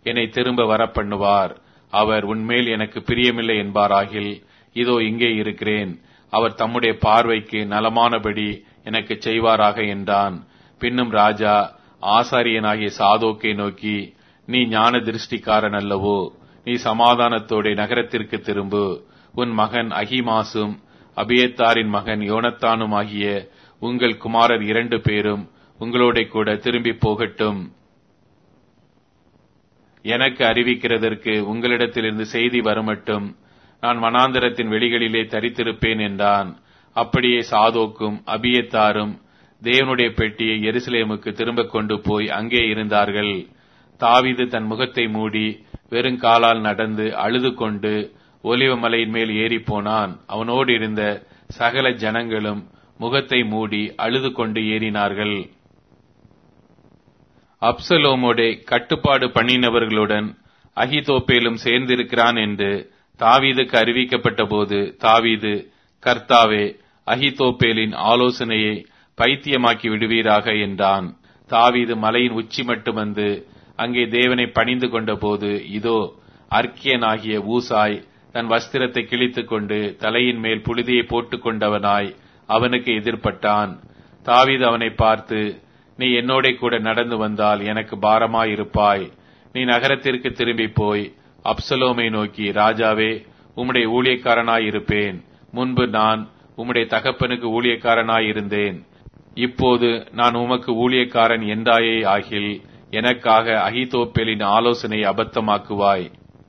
என்னை திரும்ப வரப்பண்ணுவார் அவர் உன்மேல் எனக்கு பிரியமில்லை என்பாராகில் இதோ இங்கே இருக்கிறேன் அவர் தம்முடைய பார்வைக்கு நலமானபடி எனக்கு செய்வாராக என்றான் பின்னும் ராஜா ஆசாரியனாகிய சாதோக்கை நோக்கி நீ ஞான திருஷ்டிக்காரன் அல்லவோ நீ சமாதானத்தோட நகரத்திற்கு திரும்பு உன் மகன் அகிமாசும் அபியத்தாரின் மகன் யோனத்தானும் ஆகிய உங்கள் குமாரர் இரண்டு பேரும் உங்களோட கூட திரும்பி போகட்டும் எனக்கு அறிவிக்கிறதற்கு உங்களிடத்திலிருந்து செய்தி வருமட்டும் நான் வனாந்தரத்தின் வெளிகளிலே தரித்திருப்பேன் என்றான் அப்படியே சாதோக்கும் அபியத்தாரும் தேவனுடைய பெட்டியை எருசலேமுக்கு திரும்ப கொண்டு போய் அங்கே இருந்தார்கள் தாவிது தன் முகத்தை மூடி வெறுங்காலால் நடந்து அழுது கொண்டு ஒலிவ மலையின் மேல் ஏறி போனான் அவனோடு இருந்த சகல ஜனங்களும் முகத்தை மூடி அழுது கொண்டு ஏறினார்கள் அப்சலோமோடே கட்டுப்பாடு பண்ணினவர்களுடன் அகிதோப்பேலும் சேர்ந்திருக்கிறான் என்று தாவீதுக்கு அறிவிக்கப்பட்ட போது தாவீது கர்த்தாவே அகிதோப்பேலின் ஆலோசனையை பைத்தியமாக்கி விடுவீராக என்றான் தாவீது மலையின் உச்சி மட்டும் வந்து அங்கே தேவனை பணிந்து கொண்ட போது இதோ அர்க்கியனாகிய ஊசாய் தன் வஸ்திரத்தை கிழித்துக் கொண்டு தலையின் மேல் புழுதியை போட்டுக் கொண்டவனாய் அவனுக்கு எதிர்ப்பட்டான் தாவீது அவனை பார்த்து நீ என்னோட கூட நடந்து வந்தால் எனக்கு பாரமாயிருப்பாய் நீ நகரத்திற்கு திரும்பி போய் அப்சலோமை நோக்கி ராஜாவே உம்முடைய ஊழியக்காரனாயிருப்பேன் முன்பு நான் உம்முடைய தகப்பனுக்கு ஊழியக்காரனாயிருந்தேன் இப்போது நான் உமக்கு ஊழியக்காரன் என்றாயே ஆகில் எனக்காக அகிதோப்பேலின் ஆலோசனை அபத்தமாக்குவாய்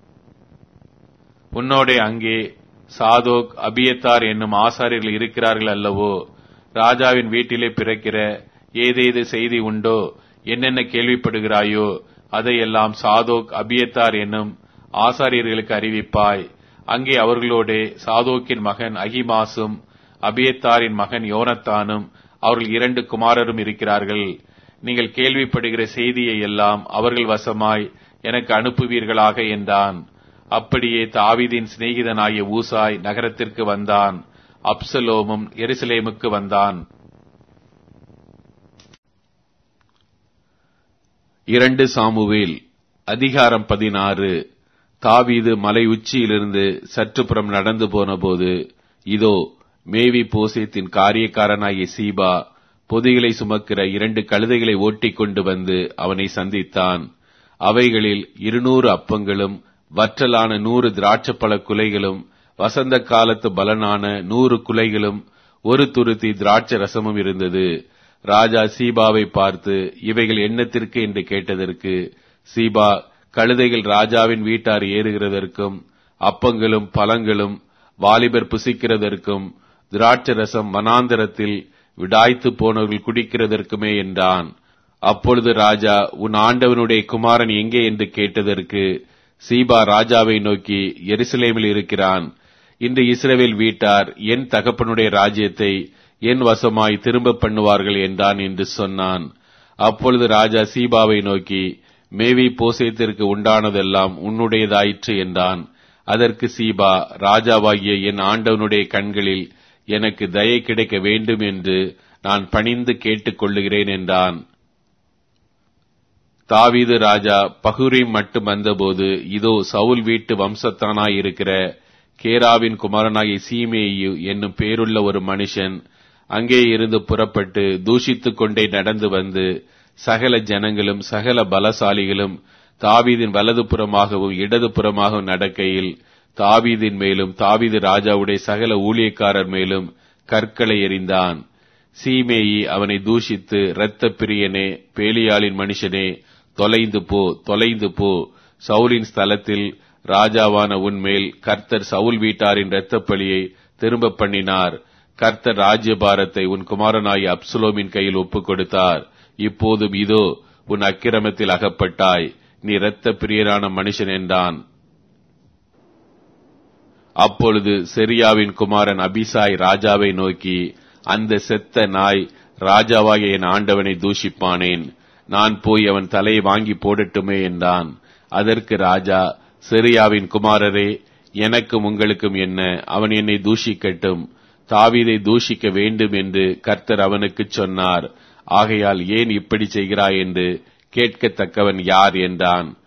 உன்னோடே அங்கே சாதோக் அபியத்தார் என்னும் ஆசாரியர்கள் இருக்கிறார்கள் அல்லவோ ராஜாவின் வீட்டிலே பிறக்கிற ஏதேது செய்தி உண்டோ என்னென்ன கேள்விப்படுகிறாயோ அதையெல்லாம் சாதோக் அபியத்தார் என்னும் ஆசாரியர்களுக்கு அறிவிப்பாய் அங்கே அவர்களோடே சாதோக்கின் மகன் அகிமாசும் அபியத்தாரின் மகன் யோனத்தானும் அவர்கள் இரண்டு குமாரரும் இருக்கிறார்கள் நீங்கள் கேள்விப்படுகிற செய்தியை எல்லாம் அவர்கள் வசமாய் எனக்கு அனுப்புவீர்களாக என்றான் அப்படியே தாவிதின் சிநேகிதனாகிய ஊசாய் நகரத்திற்கு வந்தான் அப்சலோமும் எருசலேமுக்கு வந்தான் இரண்டு சாமுவேல் அதிகாரம் பதினாறு தாவீது மலை உச்சியிலிருந்து சற்றுப்புறம் நடந்து போனபோது இதோ மேவி போசேத்தின் காரியக்காரனாகிய சீபா பொதிகளை சுமக்கிற இரண்டு கழுதைகளை ஓட்டிக் கொண்டு வந்து அவனை சந்தித்தான் அவைகளில் இருநூறு அப்பங்களும் வற்றலான நூறு திராட்சப்பழ குலைகளும் வசந்த காலத்து பலனான நூறு குலைகளும் ஒரு துருத்தி திராட்சை ரசமும் இருந்தது ராஜா சீபாவை பார்த்து இவைகள் எண்ணத்திற்கு என்று கேட்டதற்கு சீபா கழுதைகள் ராஜாவின் வீட்டார் ஏறுகிறதற்கும் அப்பங்களும் பழங்களும் வாலிபர் புசிக்கிறதற்கும் திராட்சை ரசம் வனாந்தரத்தில் விடாய்த்து போனவர்கள் குடிக்கிறதற்குமே என்றான் அப்பொழுது ராஜா உன் ஆண்டவனுடைய குமாரன் எங்கே என்று கேட்டதற்கு சீபா ராஜாவை நோக்கி எருசலேமில் இருக்கிறான் இன்று இஸ்ரவேல் வீட்டார் என் தகப்பனுடைய ராஜ்யத்தை என் வசமாய் திரும்ப பண்ணுவார்கள் என்றான் என்று சொன்னான் அப்பொழுது ராஜா சீபாவை நோக்கி மேவி போசேத்திற்கு உண்டானதெல்லாம் உன்னுடையதாயிற்று என்றான் அதற்கு சீபா ராஜாவாகிய என் ஆண்டவனுடைய கண்களில் எனக்கு தயை கிடைக்க வேண்டும் என்று நான் பணிந்து கேட்டுக் கொள்ளுகிறேன் என்றான் தாவீது ராஜா பகுரீம் மட்டும் வந்தபோது இதோ சவுல் வீட்டு வம்சத்தானாயிருக்கிற கேராவின் குமாரனாகிய சீமேயு என்னும் பேருள்ள ஒரு மனுஷன் அங்கே இருந்து புறப்பட்டு தூஷித்துக் கொண்டே நடந்து வந்து சகல ஜனங்களும் சகல பலசாலிகளும் தாவீதின் வலது புறமாகவும் இடது புறமாகவும் நடக்கையில் தாவீதின் மேலும் தாவீது ராஜாவுடைய சகல ஊழியக்காரர் மேலும் கற்களை எறிந்தான் சீமேயி அவனை தூஷித்து இரத்த பிரியனே பேலியாளின் மனுஷனே தொலைந்து போ தொலைந்து போ சவுலின் ஸ்தலத்தில் ராஜாவான உன்மேல் கர்த்தர் சவுல் வீட்டாரின் இரத்தப்பழியை திரும்ப பண்ணினார் கர்த்தர் ராஜ்யபாரத்தை உன் குமாரனாய் அப்சுலோமின் கையில் ஒப்புக் கொடுத்தார் இப்போதும் இதோ உன் அக்கிரமத்தில் அகப்பட்டாய் நீ இரத்த பிரியரான மனுஷன் என்றான் அப்பொழுது செரியாவின் குமாரன் அபிசாய் ராஜாவை நோக்கி அந்த செத்த நாய் ராஜாவாகிய என் ஆண்டவனை தூஷிப்பானேன் நான் போய் அவன் தலையை வாங்கி போடட்டுமே என்றான் அதற்கு ராஜா செரியாவின் குமாரரே எனக்கும் உங்களுக்கும் என்ன அவன் என்னை தூஷிக்கட்டும் தாவீதை தூஷிக்க வேண்டும் என்று கர்த்தர் அவனுக்குச் சொன்னார் ஆகையால் ஏன் இப்படி செய்கிறாய் என்று கேட்கத்தக்கவன் யார் என்றான்